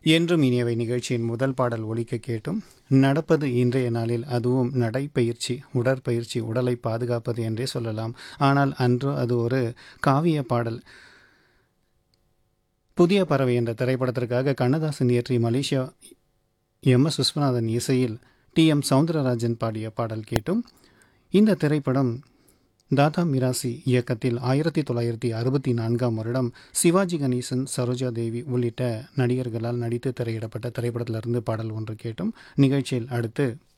என்றும் இனியவை நிகழ்ச்சியின் முதல் பாடல் ஒலிக்க கேட்டும் நடப்பது இன்றைய நாளில் அதுவும் நடைப்பயிற்சி உடற்பயிற்சி உடலை பாதுகாப்பது என்றே சொல்லலாம் ஆனால் அன்று அது ஒரு காவிய பாடல் புதிய பறவை என்ற திரைப்படத்திற்காக கண்ணதாசன் இயற்றி மலேசியா எம் எஸ் விஸ்வநாதன் இசையில் டி எம் சவுந்தரராஜன் பாடிய பாடல் கேட்டும் இந்த திரைப்படம் தாதா மிராசி இயக்கத்தில் ஆயிரத்தி தொள்ளாயிரத்தி அறுபத்தி நான்காம் வருடம் சிவாஜி கணேசன் சரோஜா தேவி உள்ளிட்ட நடிகர்களால் நடித்து திரையிடப்பட்ட திரைப்படத்திலிருந்து பாடல் ஒன்று கேட்டும் நிகழ்ச்சியில் அடுத்து